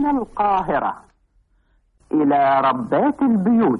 من القاهرة إلى ربات البيوت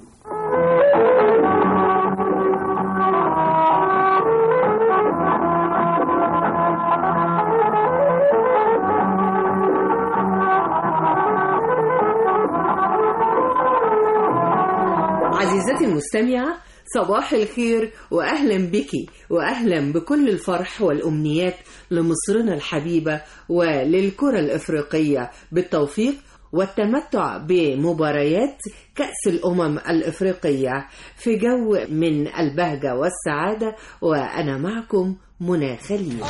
عزيزتي المستمعة صباح الخير وأهلا بك وأهلا بكل الفرح والأمنيات لمصرنا الحبيبة وللكرة الإفريقية بالتوفيق والتمتع بمباريات كأس الأمم الإفريقية في جو من البهجة والسعادة وأنا معكم منى خليل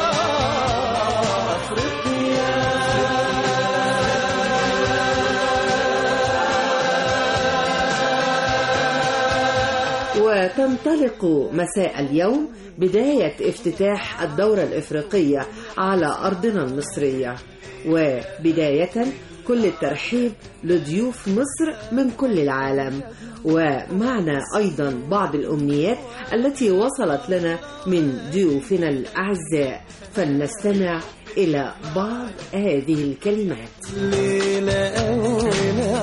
وتنطلق مساء اليوم بداية افتتاح الدورة الإفريقية على أرضنا المصرية وبداية كل الترحيب لضيوف مصر من كل العالم ومعنا أيضا بعض الأمنيات التي وصلت لنا من ضيوفنا الأعزاء فلنستمع إلى بعض هذه الكلمات ليلة أول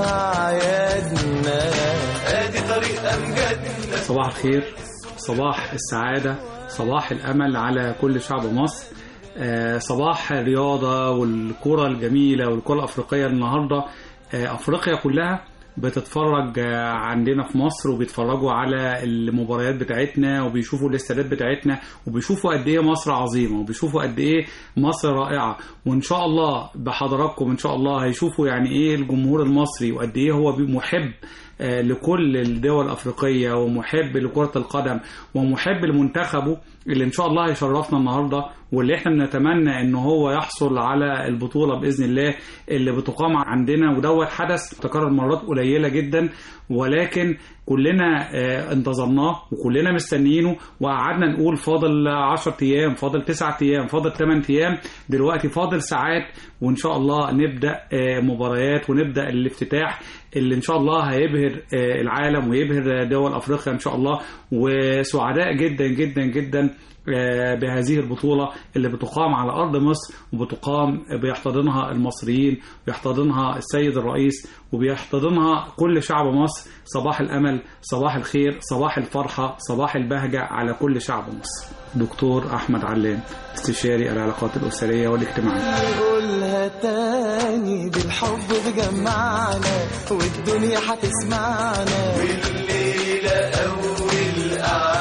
أعيادنا أدي طريق أمجدنا صباح الخير صباح السعادة صباح الأمل على كل شعب مصر آه، صباح الرياضة والكرة الجميلة والكرة الأفريقية النهاردة آه، أفريقيا كلها بتتفرج آه، عندنا في مصر وبيتفرجوا على المباريات بتاعتنا وبيشوفوا الاستادات بتاعتنا وبيشوفوا قد ايه مصر عظيمه وبيشوفوا قد ايه مصر رائعه وان شاء الله بحضراتكم ان شاء الله هيشوفوا يعني ايه الجمهور المصري وقد ايه هو بي- محب آه، لكل الدول الافريقيه ومحب لكره القدم ومحب لمنتخبه اللي ان شاء الله هيشرفنا النهارده واللي احنا بنتمنى ان هو يحصل على البطوله باذن الله اللي بتقام عندنا ودوت حدث تكرر مرات قليله جدا ولكن كلنا آه، انتظرناه وكلنا مستنيينه وقعدنا نقول فاضل 10 ايام فاضل 9 ايام فاضل 8 ايام دلوقتي فاضل ساعات وان شاء الله نبدا آه، مباريات ونبدا الافتتاح اللي ان شاء الله هيبهر آه، العالم ويبهر دول افريقيا ان شاء الله وسعداء جدا جدا جدا آه، بهذه البطولة اللي بتقام على أرض مصر وبتقام بيحتضنها المصريين ويحتضنها السيد الرئيس وبيحتضنها كل شعب مصر صباح الأمل صباح الخير صباح الفرحة صباح البهجة على كل شعب مصر دكتور أحمد علام استشاري العلاقات الأسرية والاجتماعية نقولها تاني بالحب بجمعنا والدنيا هتسمعنا والليلة أول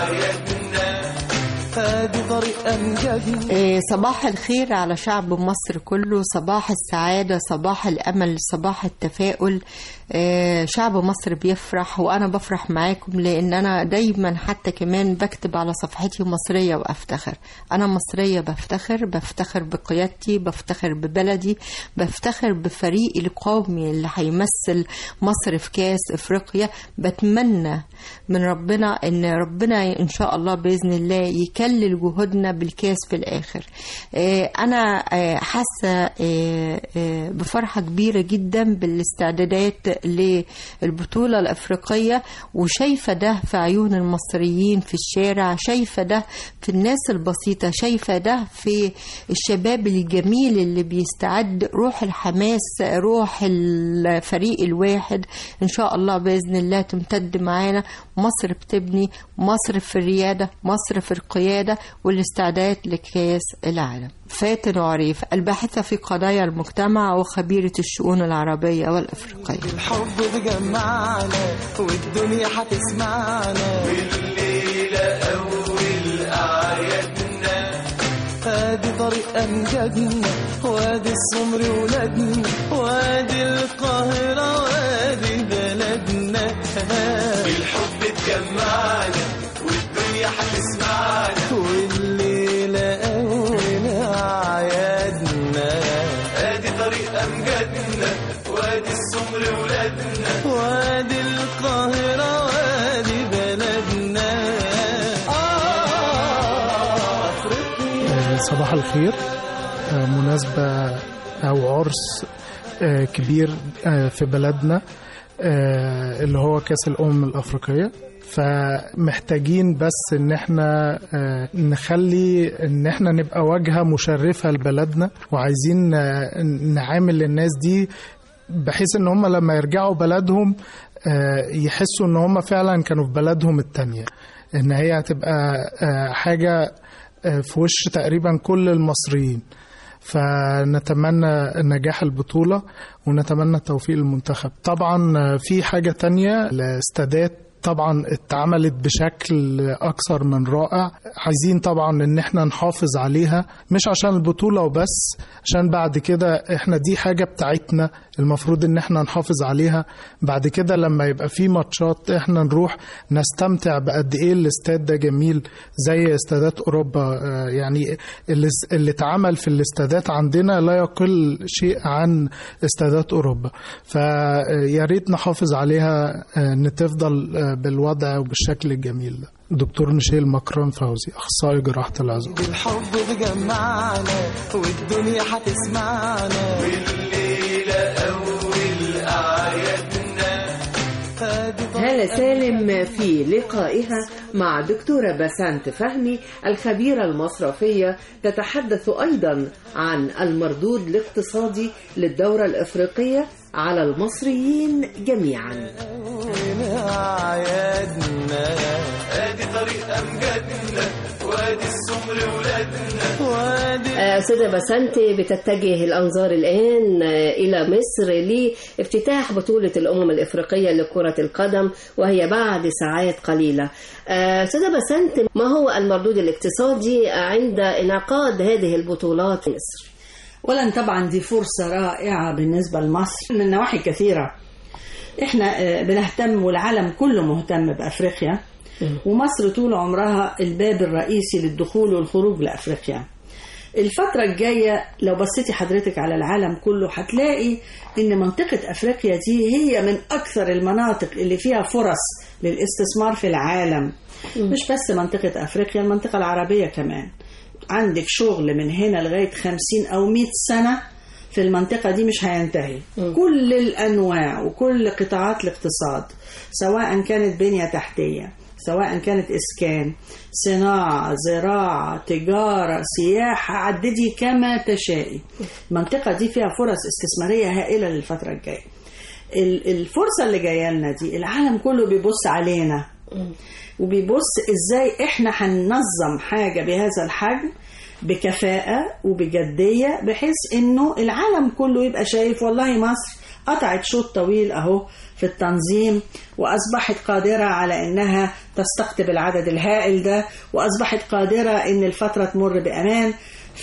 أعيادنا ادي طريق أمجدنا إيه، صباح الخير على شعب مصر كله صباح السعادة صباح الأمل صباح التفاؤل إيه، شعب مصر بيفرح وأنا بفرح معاكم لأن أنا دايما حتى كمان بكتب على صفحتي مصرية وأفتخر أنا مصرية بفتخر بفتخر بقيادتي بفتخر ببلدي بفتخر بفريقي القومي اللي هيمثل مصر في كاس إفريقيا بتمنى من ربنا ان ربنا ان شاء الله باذن الله يكلل جهودنا بالكاس في الاخر آه، انا آه، حاسه آه، آه، بفرحه كبيره جدا بالاستعدادات للبطوله الافريقيه وشايفه ده في عيون المصريين في الشارع شايفه ده في الناس البسيطه شايفه ده في الشباب الجميل اللي بيستعد روح الحماس روح الفريق الواحد ان شاء الله باذن الله تمتد معانا مصر بتبني مصر في الرياده مصر في القياده والاستعداد لكاس العالم فاتن عريف الباحثه في قضايا المجتمع وخبيره الشؤون العربيه والافريقيه بالحب بجمعنا والدنيا هتسمعنا والليلة أول أعيادنا ادي طريق أمجدنا وادي السمر ولادنا وادي القاهرة وادي بلدنا بالحب تجمعنا والدنيا هتسمعنا والليلة أول أعيادنا ادي طريق أمجدنا وادي السمر ولادنا وادي القاهرة وادي بلدنا آه أفريقيا صباح الخير آه، مناسبة أو عرس آه، كبير آه، في بلدنا آه، اللي هو كأس الأمم الأفريقية فمحتاجين بس ان احنا آه، نخلي ان احنا نبقى واجهة مشرفة لبلدنا وعايزين آه، نعامل الناس دي بحيث ان هم لما يرجعوا بلدهم آه، يحسوا ان هم فعلا كانوا في بلدهم التانية ان هي هتبقى آه، حاجة آه، في وش تقريبا كل المصريين فنتمنى نجاح البطولة ونتمنى توفيق المنتخب طبعا آه، في حاجة تانية الاستادات طبعا اتعملت بشكل اكثر من رائع عايزين طبعا ان احنا نحافظ عليها مش عشان البطولة وبس عشان بعد كده احنا دي حاجة بتاعتنا المفروض ان احنا نحافظ عليها بعد كده لما يبقى في ماتشات احنا نروح نستمتع بقد ايه الاستاد ده جميل زي استادات اوروبا آه، يعني اللي اللي اتعمل في الاستادات عندنا لا يقل شيء عن استادات اوروبا فيا ريت نحافظ عليها آه، ان تفضل آه، بالوضع وبالشكل الجميل ده دكتور ميشيل مكرم فوزي اخصائي جراحه العظام الحب بجمعنا والدنيا هتسمعنا والليلة أول أعيادنا فادي هالة سالم في لقائها مع دكتورة بسانت فهمي الخبيرة المصرفية تتحدث أيضا عن المردود الاقتصادي للدورة الإفريقية على المصريين جميعا أعيادنا ادي طريق أمجادنا وادي السمر ولادنا وادي آه، أستاذة بسنت بتتجه الأنظار الآن آه، إلى مصر لافتتاح بطولة الأمم الإفريقية لكرة القدم وهي بعد ساعات قليلة آه، أستاذة بسنت ما هو المردود الاقتصادي عند انعقاد هذه البطولات في مصر؟ اولا طبعا دي فرصه رائعه بالنسبه لمصر من نواحي كثيره احنا آه، بنهتم والعالم كله مهتم بافريقيا ومصر طول عمرها الباب الرئيسي للدخول والخروج لافريقيا الفترة الجاية لو بصيتي حضرتك على العالم كله هتلاقي ان منطقة افريقيا دي هي من اكثر المناطق اللي فيها فرص للاستثمار في العالم مش بس منطقة افريقيا المنطقة العربية كمان عندك شغل من هنا لغاية خمسين أو مئة سنة في المنطقة دي مش هينتهي كل الأنواع وكل قطاعات الاقتصاد سواء كانت بنية تحتية سواء كانت إسكان صناعة زراعة تجارة سياحة عددي كما تشائي المنطقة دي فيها فرص استثمارية هائلة للفترة الجاية ال- الفرصة اللي جاية لنا دي العالم كله بيبص علينا وبيبص ازاي احنا هننظم حاجة بهذا الحجم بكفاءة وبجدية بحيث انه العالم كله يبقى شايف والله مصر قطعت شوط طويل اهو في التنظيم واصبحت قادرة على انها تستقطب العدد الهائل ده واصبحت قادرة ان الفترة تمر بامان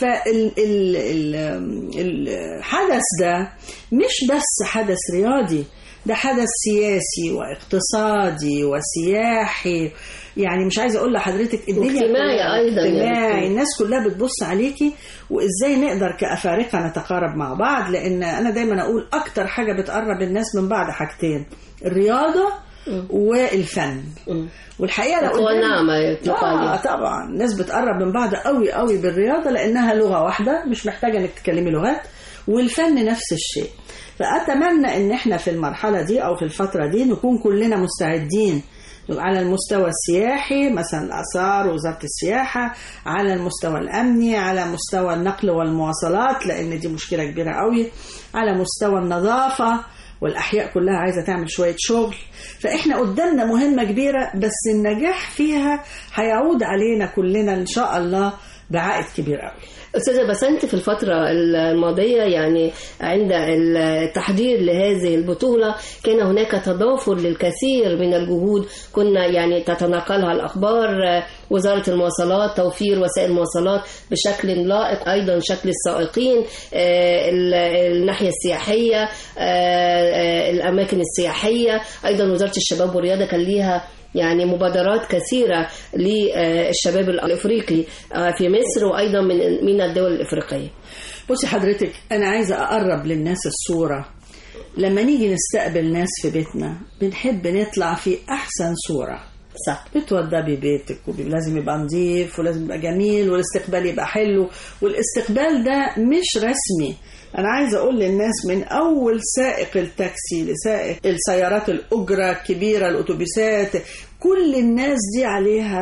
فالحدث ده مش بس حدث رياضي ده حدث سياسي واقتصادي وسياحي يعني مش عايزه اقول لحضرتك الدنيا واجتماعي كلها- أيضاً يعني. اجتماعي الناس كلها بتبص عليكي وازاي نقدر كافارقه نتقارب مع بعض لان انا دايما اقول اكتر حاجه بتقرب الناس من بعض حاجتين الرياضه والفن والحقيقه لو القوى قدامي- الناعمة يقال. اه طبعا الناس بتقرب من بعض قوي قوي بالرياضه لانها لغه واحده مش محتاجه انك تتكلمي لغات والفن نفس الشيء فاتمنى ان احنا في المرحله دي او في الفتره دي نكون كلنا مستعدين على المستوى السياحي مثلا الآثار وزارة السياحة على المستوى الأمني على مستوى النقل والمواصلات لأن دي مشكلة كبيرة قوي على مستوى النظافة والأحياء كلها عايزة تعمل شوية شغل فإحنا قدامنا مهمة كبيرة بس النجاح فيها هيعود علينا كلنا إن شاء الله بعائد كبير قوي أستاذة بسنت في الفترة الماضية يعني عند التحضير لهذه البطولة كان هناك تضافر للكثير من الجهود كنا يعني تتناقلها الأخبار وزارة المواصلات توفير وسائل المواصلات بشكل لائق أيضا شكل السائقين آه، ال- الناحية السياحية آه، آه، الأماكن السياحية أيضا وزارة الشباب والرياضة كان ليها يعني مبادرات كثيرة للشباب الأفريقي آه، في مصر وأيضا من من الدول الإفريقية بصي حضرتك انا عايزه اقرب للناس الصوره لما نيجي نستقبل ناس في بيتنا بنحب نطلع في احسن صوره صح بتوضبي بيتك ولازم يبقى نظيف ولازم يبقى جميل والاستقبال يبقى حلو والاستقبال ده مش رسمي انا عايزه اقول للناس من اول سائق التاكسي لسائق السيارات الاجره الكبيره الاتوبيسات كل الناس دي عليها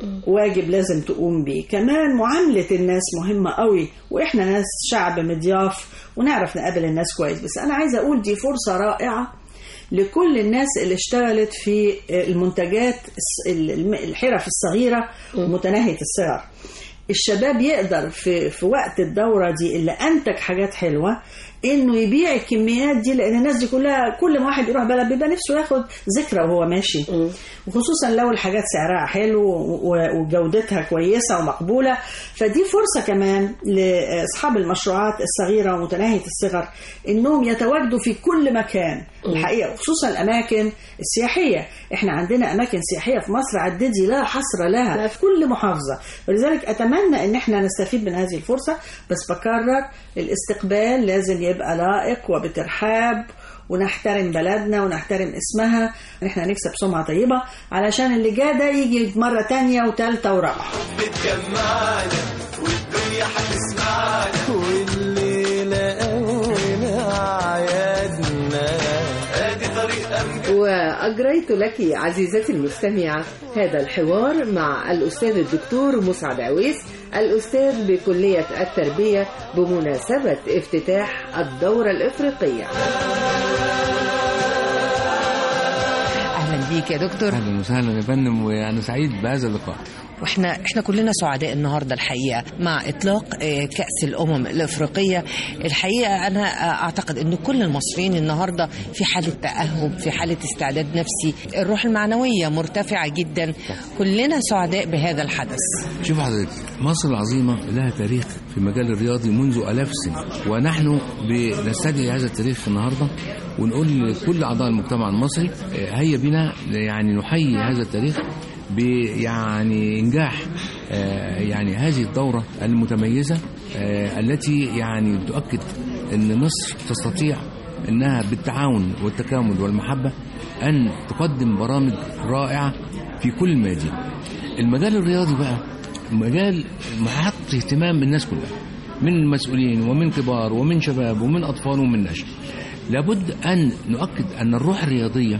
واجب لازم تقوم بيه كمان معاملة الناس مهمة قوي وإحنا ناس شعب مضياف ونعرف نقابل الناس كويس بس أنا عايزة أقول دي فرصة رائعة لكل الناس اللي اشتغلت في المنتجات الس- الم- الحرف الصغيرة ومتناهية الصغر الشباب يقدر في في وقت الدورة دي اللي أنتج حاجات حلوة إنه يبيع الكميات دي لأن الناس دي كلها كل ما واحد يروح بلد بيبقى نفسه ياخد ذكرى وهو ماشي وخصوصا لو الحاجات سعرها حلو و- وجودتها كويسة ومقبولة فدي فرصة كمان لأصحاب المشروعات الصغيرة ومتناهية الصغر إنهم يتواجدوا في كل مكان الحقيقة خصوصا الأماكن السياحية إحنا عندنا أماكن سياحية في مصر عددي لا حصر لها في كل محافظة ولذلك أتمنى إن إحنا نستفيد من هذه الفرصة بس بكرر الاستقبال لازم يبقى لائق وبترحاب ونحترم بلدنا ونحترم اسمها ان احنا نكسب سمعة طيبة علشان اللي جاء ده يجي مرة تانية وتالتة ورابعة بتجمعنا والدنيا هتسمعنا والليلة أول أعيادنا ادي طريق أمجد وأجريت لك عزيزتي المستمعة هذا الحوار مع الأستاذ الدكتور مسعد عويس الأستاذ بكلية التربية بمناسبة افتتاح الدورة الإفريقية اهلا بيك يا دكتور اهلا وسهلا يا فندم وانا سعيد بهذا اللقاء واحنا احنا كلنا سعداء النهارده الحقيقه مع اطلاق آه، كاس الامم الافريقيه الحقيقه انا آه، اعتقد ان كل المصريين النهارده في حاله تاهب في حاله استعداد نفسي الروح المعنويه مرتفعه جدا كلنا سعداء بهذا الحدث شوف حضرتك مصر العظيمة لها تاريخ في المجال الرياضي منذ آلاف السنين ونحن بنستدعي هذا التاريخ النهاردة ونقول لكل أعضاء المجتمع المصري آه، هيا بنا يعني نحيي هذا التاريخ بيعني إنجاح آه، يعني هذه الدورة المتميزة آه، التي يعني تؤكد أن مصر تستطيع أنها بالتعاون والتكامل والمحبة أن تقدم برامج رائعة في كل ميادين المجال الرياضي بقى مجال محط اهتمام الناس كلها من مسؤولين ومن كبار ومن شباب ومن أطفال ومن نشء لابد أن نؤكد أن الروح الرياضية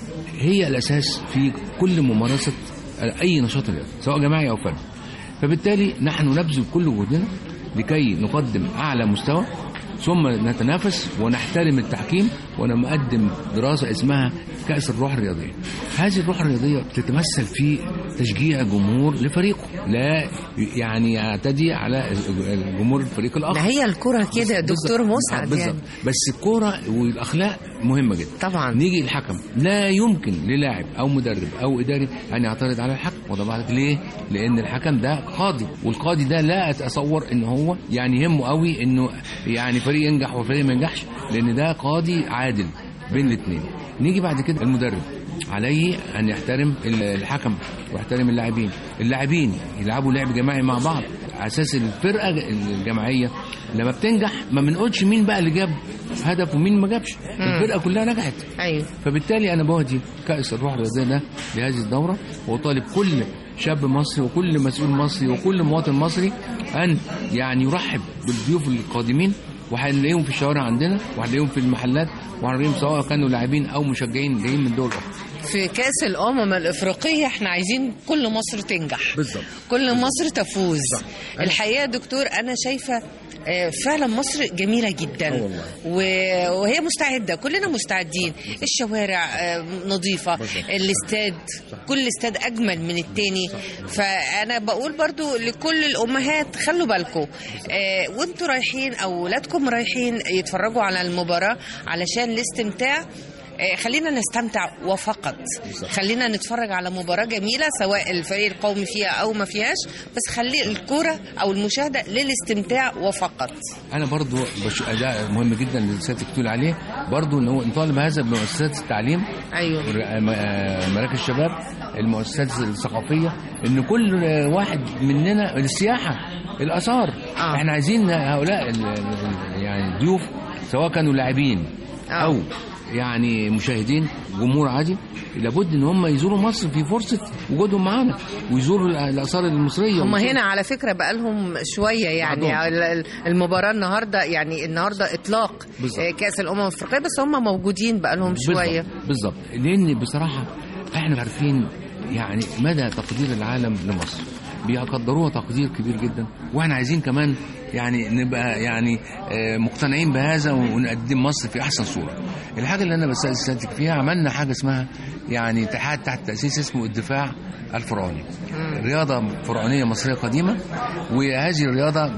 هي الأساس في كل ممارسة أي نشاط رياضي سواء جماعي أو فردي فبالتالي نحن نبذل كل جهدنا لكي نقدم أعلى مستوى ثم نتنافس ونحترم التحكيم ونقدم دراسة اسمها كأس الروح الرياضية هذه الروح الرياضية تتمثل في تشجيع جمهور لفريقه لا يعني يعتدي على جمهور الفريق الآخر ده هي الكرة كده يا دكتور بالظبط. مسعد بالظبط يعني بس الكوره والاخلاق مهمه جدا طبعا نيجي الحكم لا يمكن للاعب او مدرب او اداري ان يعترض على الحكم وده بعد ليه لان الحكم ده قاضي والقاضي ده لا اتصور ان هو يعني يهمه قوي انه يعني فريق ينجح وفريق ما ينجحش لان ده قاضي عادل بين الاثنين نيجي بعد كده المدرب عليه ان يحترم الحكم ويحترم اللاعبين اللاعبين يلعبوا لعب جماعي مع بعض على اساس الفرقه الجماعيه لما بتنجح ما بنقولش مين بقى اللي جاب هدف ومين ما جابش الفرقه كلها نجحت ايوه فبالتالي انا بهدي كاس الروح الرياضيه ده لهذه الدوره وطالب كل شاب مصري وكل مسؤول مصري وكل مواطن مصري ان يعني يرحب بالضيوف القادمين وهنلاقيهم في الشوارع عندنا وهنلاقيهم في المحلات وهنلاقيهم سواء كانوا لاعبين او مشجعين جايين من دول اخرى في كأس الأمم الإفريقية احنا عايزين كل مصر تنجح بالظبط كل مصر تفوز الحقيقة يا دكتور أنا شايفة آه، فعلا مصر جميلة جدا والله. و- وهي مستعدة كلنا مستعدين الشوارع آه، نظيفة الاستاد كل استاد أجمل من التاني فأنا بقول برضو لكل الأمهات خلوا بالكم آه، وانتوا رايحين أو ولادكم رايحين يتفرجوا على المباراة علشان الاستمتاع آه، خلينا نستمتع وفقط خلينا نتفرج على مباراة جميلة سواء الفريق القومي فيها أو ما فيهاش بس خلي الكرة أو المشاهدة للاستمتاع وفقط انا برضو بش... ده مهم جدا اللي سيادتك بتقول عليه برضو ان هو نطالب هذا بمؤسسات التعليم أيوه ر- م- آه، مراكز الشباب المؤسسات الثقافيه ان كل واحد مننا السياحه الاثار آه. احنا عايزين هؤلاء ال- ال- يعني الضيوف سواء كانوا لاعبين آه. او يعني مشاهدين جمهور عادي لابد ان هم يزوروا مصر في فرصه وجودهم معانا ويزوروا ال- الاثار المصريه هم ويزوروا- هنا على فكرة بقالهم شوية يعني بعضهم. ال- ال- المباراة النهاردة يعني النهاردة إطلاق بالظبط. آه، كأس الأمم الأفريقية بس هم موجودين بقالهم شوية بالظبط بالظبط لان بصراحه احنا عارفين يعني مدى تقدير العالم لمصر بيقدروها تقدير كبير جدا واحنا عايزين كمان يعني نبقى يعني آه، مقتنعين بهذا ونقدم مصر في احسن صوره. الحاجه اللي انا بستاذن سيادتك فيها عملنا حاجه اسمها يعني اتحاد تحت تاسيس اسمه الدفاع الفرعوني. رياضه فرعونيه مصريه قديمه وهذه الرياضه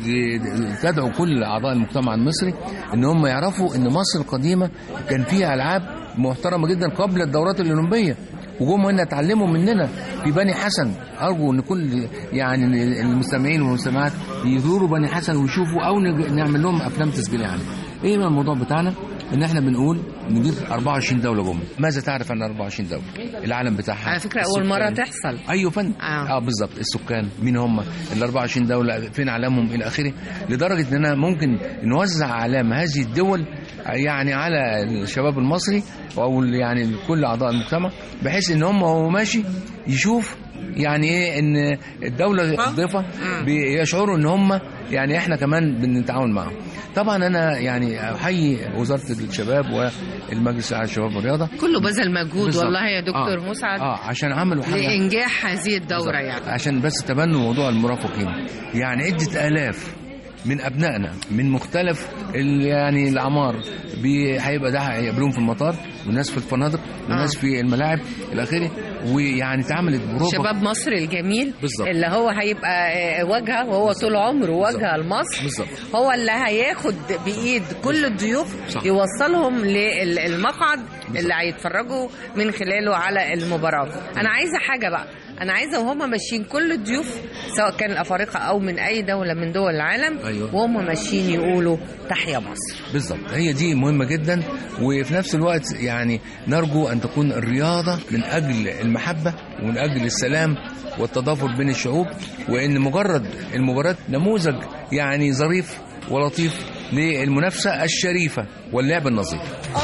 بت- تدعو كل اعضاء المجتمع المصري ان هم يعرفوا ان مصر القديمه كان فيها العاب محترمه جدا قبل الدورات الاولمبيه وجم هنا اتعلموا مننا في بني حسن ارجو ان كل يعني المستمعين والمستمعات يزوروا بني حسن ويشوفوا او نج- نعمل لهم افلام تسجيليه عنها ايه بقى الموضوع بتاعنا ان احنا بنقول نجيب 24 دوله جم ماذا تعرف عن 24 دوله العالم بتاعها على فكره اول مره السكان. تحصل ايوه فن آه. اه, آه بالظبط السكان مين هم ال 24 دوله فين اعلامهم الى اخره لدرجه اننا ممكن نوزع اعلام هذه الدول يعني على الشباب المصري او يعني كل اعضاء المجتمع بحيث ان هم وهو ماشي يشوف يعني ايه ان الدوله الضيفه بيشعروا ان هم يعني احنا كمان بنتعاون معاهم طبعا انا يعني احيي وزاره الشباب والمجلس الاعلى للشباب والرياضه كله بذل مجهود بالظبط. والله يا دكتور آه. مسعد اه عشان عملوا حاجه لانجاح هذه الدوره يعني عشان بس تبنوا موضوع المرافقين يعني عدة آلاف من أبنائنا من مختلف ال- يعني الأعمار بي- هيبقى ده هيقابلوهم في المطار والناس في الفنادق والناس في الملاعب إلى آخره ويعني اتعملت بروفة شباب مصر الجميل بالظبط. اللي هو هيبقى آه، واجهه وهو طول عمره واجهه لمصر بالظبط هو اللي هياخد بايد كل الضيوف صح. يوصلهم للمقعد اللي هيتفرجوا من خلاله على المباراه انا عايزه حاجه بقى انا عايزه وهم ماشيين كل الضيوف سواء كان الافارقه او من اي دوله من دول العالم أيوة. وهم ماشيين يقولوا تحيا مصر بالظبط هي دي مهمة جدا وفي نفس الوقت يعني نرجو أن تكون الرياضة من أجل المحبة ومن أجل السلام والتضافر بين الشعوب وإن مجرد المباراة نموذج يعني ظريف ولطيف للمنافسة الشريفة واللعب النظيف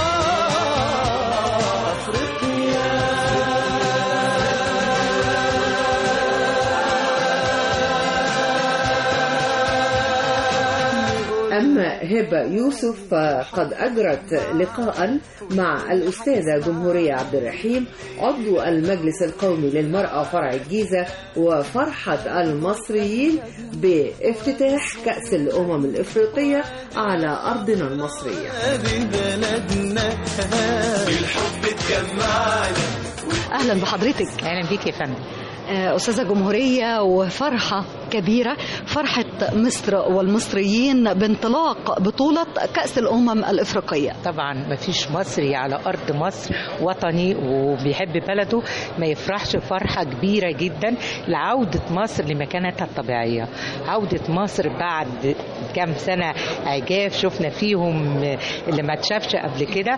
أما هبة يوسف فقد أجرت لقاء مع الأستاذة جمهورية عبد الرحيم عضو المجلس القومي للمرأة فرع الجيزة وفرحة المصريين بافتتاح كأس الأمم الإفريقية على أرضنا المصرية هذه بلدنا بالحب تجمعنا اهلا بحضرتك اهلا بيك يا فندم آه، استاذه جمهوريه وفرحه كبيره فرحه مصر والمصريين بانطلاق بطوله كاس الامم الافريقيه طبعا ما فيش مصري على ارض مصر وطني وبيحب بلده ما يفرحش فرحه كبيره جدا لعوده مصر لمكانتها الطبيعيه عوده مصر بعد كام سنه عجاف شفنا فيهم اللي ما اتشافش قبل كده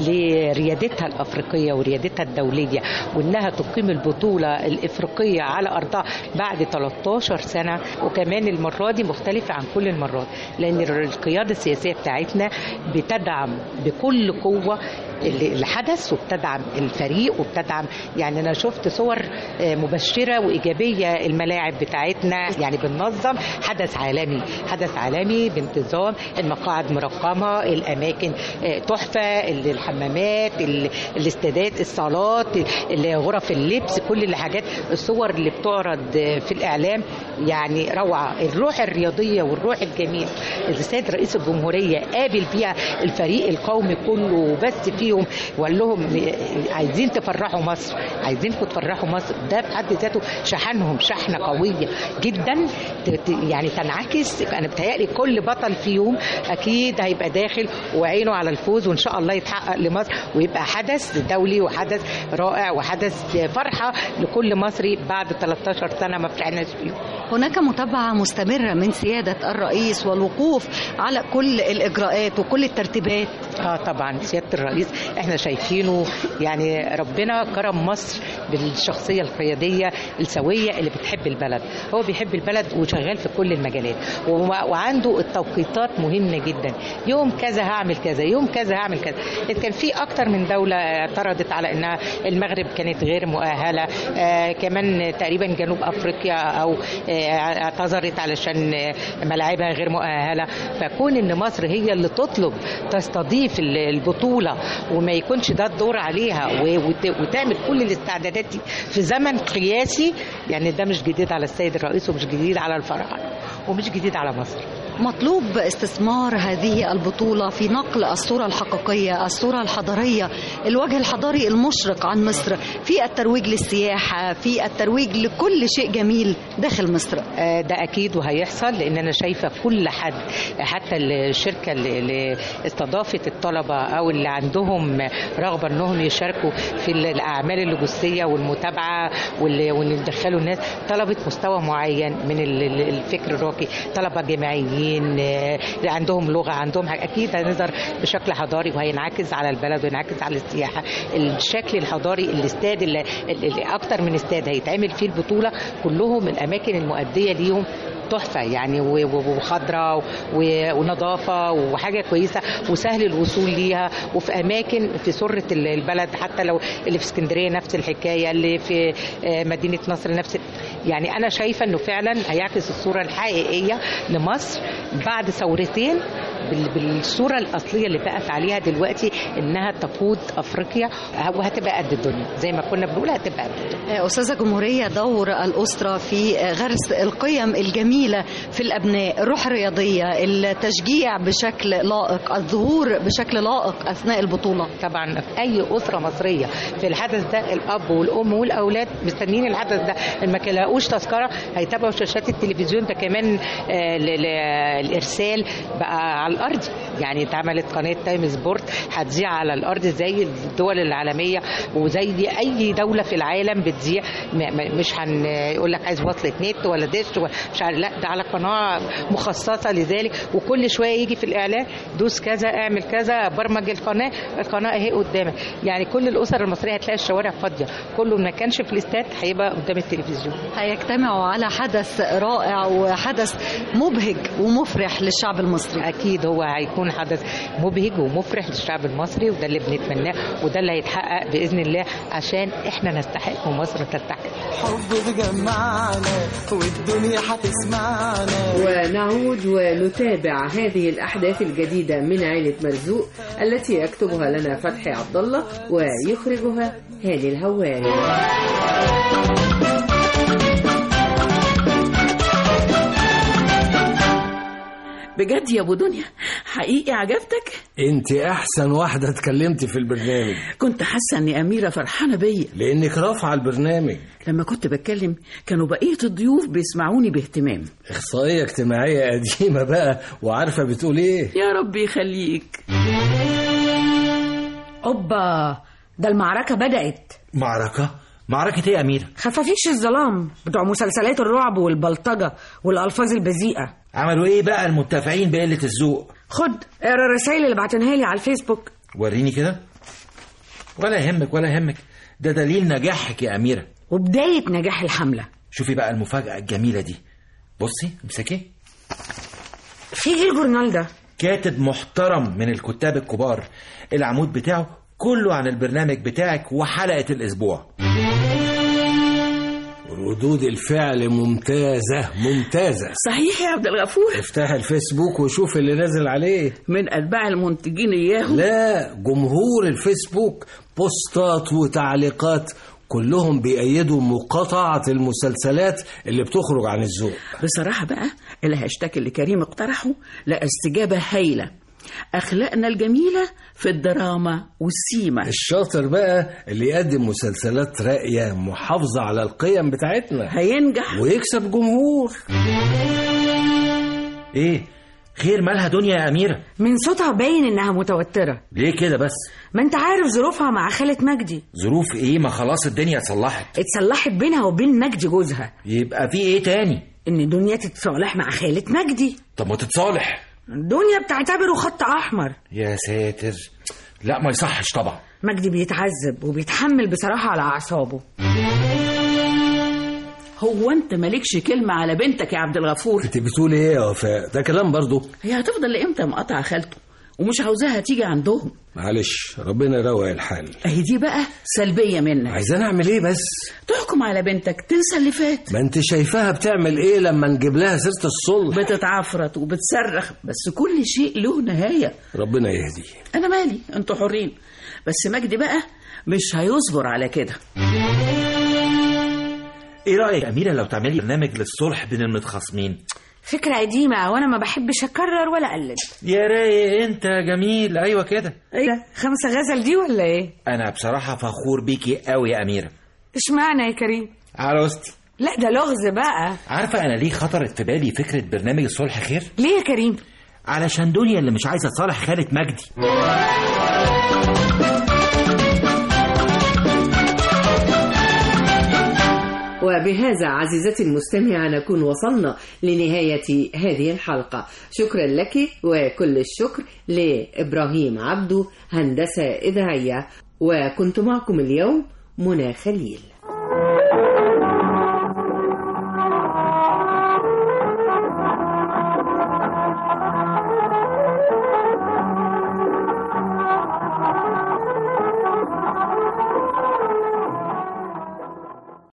لريادتها الافريقيه وريادتها الدوليه وانها تقيم البطوله الافريقيه على ارضها بعد 13 سنه وكمان المره دي مختلفه عن كل المرات لان القياده السياسيه بتاعتنا بتدعم بكل قوه اللي اللي حدث وبتدعم الفريق وبتدعم يعني انا شفت صور آه، مبشره وايجابيه الملاعب بتاعتنا يعني بننظم حدث عالمي حدث عالمي بانتظام المقاعد مرقمه الاماكن آه، تحفه ال- الحمامات ال- الاستادات الصالات ال- غرف اللبس كل الحاجات الصور اللي بتعرض آه، في الاعلام يعني روعه الروح الرياضيه والروح الجميل السيد رئيس الجمهوريه قابل فيها الفريق القومي كله وبث فيهم وقال لهم عايزين تفرحوا مصر عايزينكم تفرحوا مصر ده في حد ذاته شحنهم شحنه قويه جدا ت- ت- يعني تنعكس انا بتهيألي كل بطل فيهم اكيد هيبقى داخل وعينه على الفوز وان شاء الله يتحقق لمصر ويبقى حدث دولي وحدث رائع وحدث فرحه لكل مصري بعد 13 سنه ما فرحناش فيهم هناك متابعه مستمره من سياده الرئيس والوقوف على كل الاجراءات وكل الترتيبات اه طبعا سياده الرئيس احنا شايفينه يعني ربنا كرم مصر بالشخصيه القياديه السويه اللي بتحب البلد هو بيحب البلد وشغال في كل المجالات وما- وعنده التوقيتات مهمه جدا يوم كذا هعمل كذا يوم كذا هعمل كذا كان في اكتر من دوله اعترضت على انها المغرب كانت غير مؤهله آه كمان تقريبا جنوب افريقيا او آه آه، اعتذرت علشان آه، ملاعبها غير مؤهله فكون ان مصر هي اللي تطلب تستضيف ال- البطوله وما يكونش ده الدور عليها و- وت- وتعمل كل الاستعدادات دي في زمن قياسي يعني ده مش جديد على السيد الرئيس ومش جديد على الفراعنه ومش جديد على مصر مطلوب استثمار هذه البطولة في نقل الصورة الحقيقية الصورة الحضارية الوجه الحضاري المشرق عن مصر في الترويج للسياحة في الترويج لكل شيء جميل داخل مصر آه، ده اكيد وهيحصل لان انا شايفه كل حد حتى الشركه اللي اللي استضافت الطلبه او اللي عندهم رغبه انهم يشاركوا في الاعمال اللوجستيه والمتابعه واللي وان يدخلوا الناس طلبت مستوى معين من ال- ال- الفكر الراقي طلبه جامعيين آه، عندهم لغه عندهم حاجة. اكيد هنظهر بشكل حضاري وهينعكس على البلد وينعكس على السياحه الشكل الحضاري الاستاد اللي, اللي اكتر من استاد هيتعمل فيه البطوله كلهم الاماكن المؤديه ليهم تحفه يعني و- و- وخضراء و- ونظافه وحاجه كويسه وسهل الوصول ليها وفي اماكن في سره ال- البلد حتى لو اللي في اسكندريه نفس الحكايه اللي في آه، مدينه نصر نفس يعني انا شايفه انه فعلا هيعكس الصوره الحقيقيه لمصر بعد ثورتين بال- بالصوره الاصليه اللي بقت عليها دلوقتي انها تقود افريقيا وهتبقى قد الدنيا زي ما كنا بنقول هتبقى قد الدنيا أستاذة جمهورية دور الأسرة في غرس القيم الجميلة في الأبناء الروح الرياضية التشجيع بشكل لائق الظهور بشكل لائق أثناء البطولة طبعا في اي اسره مصريه في الحدث ده الاب والام والاولاد مستنيين الحدث ده اللي ما كلاقوش تذكره هيتابعوا شاشات التلفزيون ده كمان آه، ل- ل- الارسال بقى على الارض يعني اتعملت قناه تايم سبورت هتذيع على الارض زي الدول العالميه وزي اي دوله في العالم بتذيع م- م- مش هنقول لك عايز وصله نت ولا دش ولا مش عارف لا ده على قناه مخصصه لذلك وكل شويه يجي في الاعلان دوس كذا اعمل كذا برمج القناه القناه اهي قدامك يعني كل الاسر المصريه هتلاقي الشوارع فاضيه كله ما كانش في الاستاد هيبقى قدام التلفزيون هيجتمعوا على حدث رائع وحدث مبهج ومفرح للشعب المصري اكيد هو هيكون حدث مبهج ومفرح للشعب المصري وده اللي بنتمناه وده اللي هيتحقق باذن الله عشان احنا نستحق ومصر تستحق حب بجمعنا والدنيا هتسمعنا ونعود ونتابع هذه الأحداث الجديدة من عائلة مرزوق التي يكتبها لنا فتحي عبد الله ويخرجها هاني الهواري بجد يا ابو دنيا حقيقي عجبتك انت احسن واحدة اتكلمت في البرنامج كنت حاسه ان اميره فرحانه بيا لانك رافعة البرنامج لما كنت بتكلم كانوا بقيه الضيوف بيسمعوني باهتمام اخصائية اجتماعية قديمة بقى وعارفة بتقول ايه يا رب يخليك اوبا ده المعركة بدأت معركة؟ معركة ايه يا أميرة؟ خفافيش الظلام بتوع مسلسلات الرعب والبلطجة والألفاظ البذيئة عملوا ايه بقى المتفقين بقلة الذوق؟ خد اقرا الرسائل اللي بعتنها لي على الفيسبوك وريني كده ولا يهمك ولا يهمك ده دليل نجاحك يا أميرة وبداية نجاح الحملة شوفي بقى المفاجأة الجميلة دي بصي امسكي في ايه الجورنال ده كاتب محترم من الكتاب الكبار العمود بتاعه كله عن البرنامج بتاعك وحلقة الأسبوع ردود الفعل ممتازة ممتازة صحيح يا عبد الغفور افتح الفيسبوك وشوف اللي نازل عليه من اتباع المنتجين اياهم لا جمهور الفيسبوك بوستات وتعليقات كلهم بيأيدوا مقاطعة المسلسلات اللي بتخرج عن الذوق بصراحه بقى الهاشتاج اللي كريم اقترحه لقى استجابه هايله اخلاقنا الجميله في الدراما والسيما الشاطر بقى اللي يقدم مسلسلات راقية محافظة على القيم بتاعتنا هينجح ويكسب جمهور ايه خير مالها دنيا يا أميرة من صوتها باين انها متوترة ليه كده بس ما انت عارف ظروفها مع خالة مجدي ظروف ايه ما خلاص الدنيا اتصلحت اتصلحت بينها وبين مجدي جوزها يبقى في ايه تاني ان دنيا تتصالح مع خالة مجدي طب ما تتصالح دنيا بتعتبره خط احمر يا ساتر لا ما يصحش طبعا مجدي بيتعذب وبيتحمل بصراحة على أعصابه هو انت مالكش كلمه على بنتك يا عبد الغفور انت بتقول ايه يا وفاء ده كلام برضو هي هتفضل لامتى مقاطعه خالته ومش عاوزاها تيجي عندهم معلش ربنا يروق الحال اهي دي بقى سلبيه منك عايزين اعمل ايه بس تحكم على بنتك تنسى اللي فات ما انت شايفاها بتعمل ايه لما نجيب لها سيره الصلح بتتعفرت وبتصرخ بس كل شيء له نهايه ربنا يهدي انا مالي انتوا حرين بس مجدي بقى مش هيصبر على كده ايه رايك يا اميره لو تعملي برنامج للصلح بين المتخاصمين فكرة قديمة وأنا ما بحبش أكرر ولا أقلد يا رايق انت جميل ايوه كده إيه خمسة غزل دي ولا إيه؟ انا بصراحه فخور بيكي قوي يا اميره اشمعنى يا كريم؟ عروستي لا ده لغز بقى عارفه انا ليه خطرت في بالي فكره برنامج الصلح خير ليه يا كريم؟ علشان دنيا اللي مش عايزه تصالح خالة مجدي وبهذا عزيزتي المستمعة نكون وصلنا لنهاية هذه الحلقة شكرا لك وكل الشكر لإبراهيم عبدو هندسة إذاعية وكنت معكم اليوم منى خليل